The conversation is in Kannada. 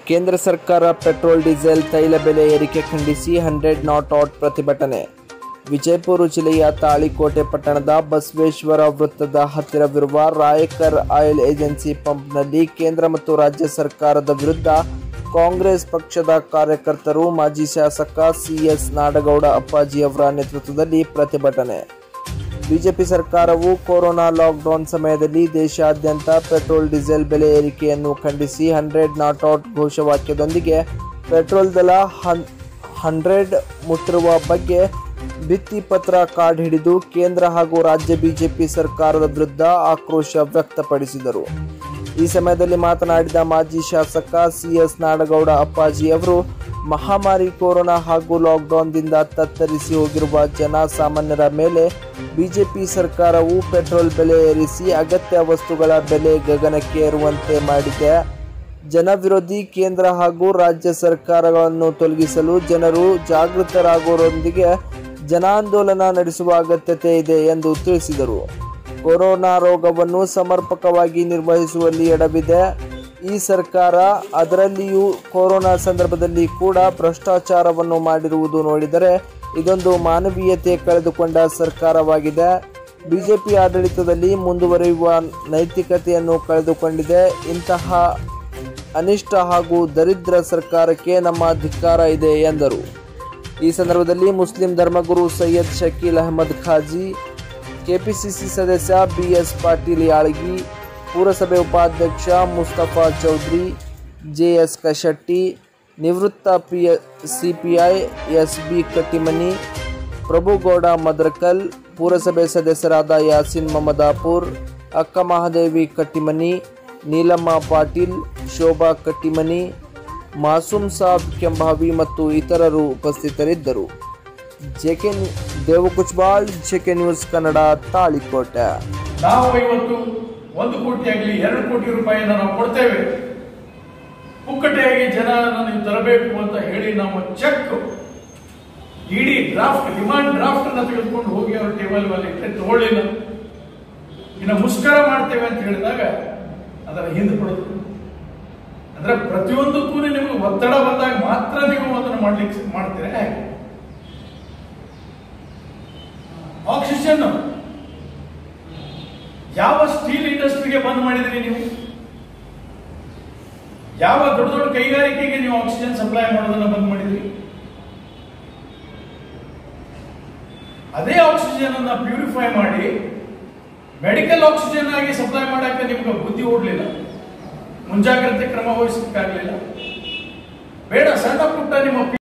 ಕೇಂದ್ರ ಸರ್ಕಾರ ಪೆಟ್ರೋಲ್ ಡೀಸೆಲ್ ತೈಲ ಬೆಲೆ ಏರಿಕೆ ಖಂಡಿಸಿ ಹಂಡ್ರೆಡ್ ನಾಟ್ ಔಟ್ ಪ್ರತಿಭಟನೆ ವಿಜಯಪುರ ಜಿಲ್ಲೆಯ ತಾಳಿಕೋಟೆ ಪಟ್ಟಣದ ಬಸವೇಶ್ವರ ವೃತ್ತದ ಹತ್ತಿರವಿರುವ ರಾಯಕರ್ ಆಯಿಲ್ ಏಜೆನ್ಸಿ ಪಂಪ್ನಲ್ಲಿ ಕೇಂದ್ರ ಮತ್ತು ರಾಜ್ಯ ಸರ್ಕಾರದ ವಿರುದ್ಧ ಕಾಂಗ್ರೆಸ್ ಪಕ್ಷದ ಕಾರ್ಯಕರ್ತರು ಮಾಜಿ ಶಾಸಕ ಸಿಎಸ್ ನಾಡಗೌಡ ಅಪ್ಪಾಜಿ ಅವರ ನೇತೃತ್ವದಲ್ಲಿ ಪ್ರತಿಭಟನೆ ಬಿಜೆಪಿ ಸರ್ಕಾರವು ಕೊರೋನಾ ಲಾಕ್ಡೌನ್ ಸಮಯದಲ್ಲಿ ದೇಶಾದ್ಯಂತ ಪೆಟ್ರೋಲ್ ಡೀಸೆಲ್ ಬೆಲೆ ಏರಿಕೆಯನ್ನು ಖಂಡಿಸಿ ಹಂಡ್ರೆಡ್ ನಾಟ್ ಔಟ್ ಘೋಷವಾಕ್ಯದೊಂದಿಗೆ ಪೆಟ್ರೋಲ್ ದರ ಹನ್ ಹಂಡ್ರೆಡ್ ಮುಟ್ಟಿರುವ ಬಗ್ಗೆ ಭಿತ್ತಿ ಪತ್ರ ಕಾರ್ಡ್ ಹಿಡಿದು ಕೇಂದ್ರ ಹಾಗೂ ರಾಜ್ಯ ಬಿಜೆಪಿ ಸರ್ಕಾರದ ವಿರುದ್ಧ ಆಕ್ರೋಶ ವ್ಯಕ್ತಪಡಿಸಿದರು ಈ ಸಮಯದಲ್ಲಿ ಮಾತನಾಡಿದ ಮಾಜಿ ಶಾಸಕ ಸಿಎಸ್ ನಾಡಗೌಡ ಅಪ್ಪಾಜಿ ಅವರು ಮಹಾಮಾರಿ ಕೊರೋನಾ ಹಾಗೂ ಲಾಕ್ಡೌನ್ದಿಂದ ತತ್ತರಿಸಿ ಹೋಗಿರುವ ಜನ ಸಾಮಾನ್ಯರ ಮೇಲೆ ಬಿಜೆಪಿ ಸರ್ಕಾರವು ಪೆಟ್ರೋಲ್ ಬೆಲೆ ಏರಿಸಿ ಅಗತ್ಯ ವಸ್ತುಗಳ ಬೆಲೆ ಗಗನಕ್ಕೆ ಏರುವಂತೆ ಮಾಡಿದೆ ಜನವಿರೋಧಿ ಕೇಂದ್ರ ಹಾಗೂ ರಾಜ್ಯ ಸರ್ಕಾರಗಳನ್ನು ತೊಲಗಿಸಲು ಜನರು ಜಾಗೃತರಾಗುವುದರೊಂದಿಗೆ ಜನಾಂದೋಲನ ನಡೆಸುವ ಅಗತ್ಯತೆ ಇದೆ ಎಂದು ತಿಳಿಸಿದರು ಕೊರೋನಾ ರೋಗವನ್ನು ಸಮರ್ಪಕವಾಗಿ ನಿರ್ವಹಿಸುವಲ್ಲಿ ಎಡವಿದೆ ಈ ಸರ್ಕಾರ ಅದರಲ್ಲಿಯೂ ಕೊರೋನಾ ಸಂದರ್ಭದಲ್ಲಿ ಕೂಡ ಭ್ರಷ್ಟಾಚಾರವನ್ನು ಮಾಡಿರುವುದು ನೋಡಿದರೆ ಇದೊಂದು ಮಾನವೀಯತೆ ಕಳೆದುಕೊಂಡ ಸರ್ಕಾರವಾಗಿದೆ ಬಿಜೆಪಿ ಆಡಳಿತದಲ್ಲಿ ಮುಂದುವರಿಯುವ ನೈತಿಕತೆಯನ್ನು ಕಳೆದುಕೊಂಡಿದೆ ಇಂತಹ ಅನಿಷ್ಟ ಹಾಗೂ ದರಿದ್ರ ಸರ್ಕಾರಕ್ಕೆ ನಮ್ಮ ಧಿಕ್ಕಾರ ಇದೆ ಎಂದರು ಈ ಸಂದರ್ಭದಲ್ಲಿ ಮುಸ್ಲಿಂ ಧರ್ಮಗುರು ಸೈಯದ್ ಶಕೀಲ್ ಅಹಮದ್ ಖಾಜಿ ಕೆಪಿಸಿಸಿ ಸದಸ್ಯ ಬಿಎಸ್ ಪಾಟೀಲ್ ಯಾಳಗಿ ಪುರಸಭೆ ಉಪಾಧ್ಯಕ್ಷ ಮುಸ್ತಫಾ ಚೌಧರಿ ಜೆಎಸ್ ಕಶೆಟ್ಟಿ ನಿವೃತ್ತ P CPI S B Kattimani Prabhugouda Madrakal ಪುರಸಭೆ ಸದಸ್ಯರಾದ ಯಾಸಿನ್ ಮಮದಾಪುರ್ ಅಕ್ಕ ಮಹಾದೇವಿ ಕಟ್ಟಿಮನಿ ನೀಲಮ್ಮ ಪಾಟೀಲ್ ಶೋಭಾ ಕಟ್ಟಿಮನಿ ಮಾಸೂಮ್ ಸಾಬ್ ಕೆಂಭಾವಿ ಮತ್ತು ಇತರರು ಉಪಸ್ಥಿತರಿದ್ದರು JK Devakuchbal JK news Kannada Talikote ನಾವು ಇವತ್ತು ಒಂದು ಕೋಟಿ ಆಗಲಿ ಎರಡು ಕೋಟಿ ರೂಪಾಯಿಯನ್ನು ನಾವು ಕೊಡ್ತೇವೆ ಪುಕ್ಕಟೆಯಾಗಿ ಜನ ನೀವು ತರಬೇಕು ಅಂತ ಹೇಳಿ ನಾವು ಚೆಕ್ ಇಡೀ ಡ್ರಾಫ್ಟ್ ಡಿಮಾಂಡ್ ಡ್ರಾಫ್ಟ್ ಅನ್ನ ತೆಗೆದುಕೊಂಡು ಹೋಗಿ ಅವ್ರ ಟೇಬಲ್ ಮೇಲೆ ಇಟ್ಟರೆ ತಗೊಳ್ಳಿಲ್ಲ ಇನ್ನು ಮುಷ್ಕರ ಮಾಡ್ತೇವೆ ಅಂತ ಹೇಳಿದಾಗ ಅದರ ಹಿಂದೆ ಕೊಡೋದು ಅಂದ್ರೆ ಪ್ರತಿಯೊಂದಕ್ಕೂ ನಿಮಗೆ ಒತ್ತಡ ಬಂದಾಗ ಮಾತ್ರ ನೀವು ಅದನ್ನು ಮಾಡ್ಲಿಕ್ಕೆ ಮಾಡ್ತೀರಾ ಹೇಗೆ ಆಕ್ಸಿಜನ್ ಯಾವ ಸ್ಟೀಲ್ ಇಂಡಸ್ಟ್ರಿಗೆ ಬಂದ್ ಮಾಡಿದ್ರಿ ನೀವು ಯಾವ ದೊಡ್ಡ ದೊಡ್ಡ ಕೈಗಾರಿಕೆಗೆ ನೀವು ಆಕ್ಸಿಜನ್ ಸಪ್ಲೈ ಮಾಡೋದನ್ನ ಬಂದ್ ಮಾಡಿದ್ರಿ ಅದೇ ಆಕ್ಸಿಜನ್ ಅನ್ನ ಪ್ಯೂರಿಫೈ ಮಾಡಿ ಮೆಡಿಕಲ್ ಆಕ್ಸಿಜನ್ ಆಗಿ ಸಪ್ಲೈ ಮಾಡಕ್ಕೆ ನಿಮ್ಗೆ ಬುದ್ಧಿ ಓಡ್ಲಿಲ್ಲ ಮುಂಜಾಗ್ರತೆ ಕ್ರಮ ವಹಿಸಕ್ಕಾಗ್ಲಿಲ್ಲ ಬೇಡ ಸಣ್ಣ ಪುಟ್ಟ ನಿಮ್ಮ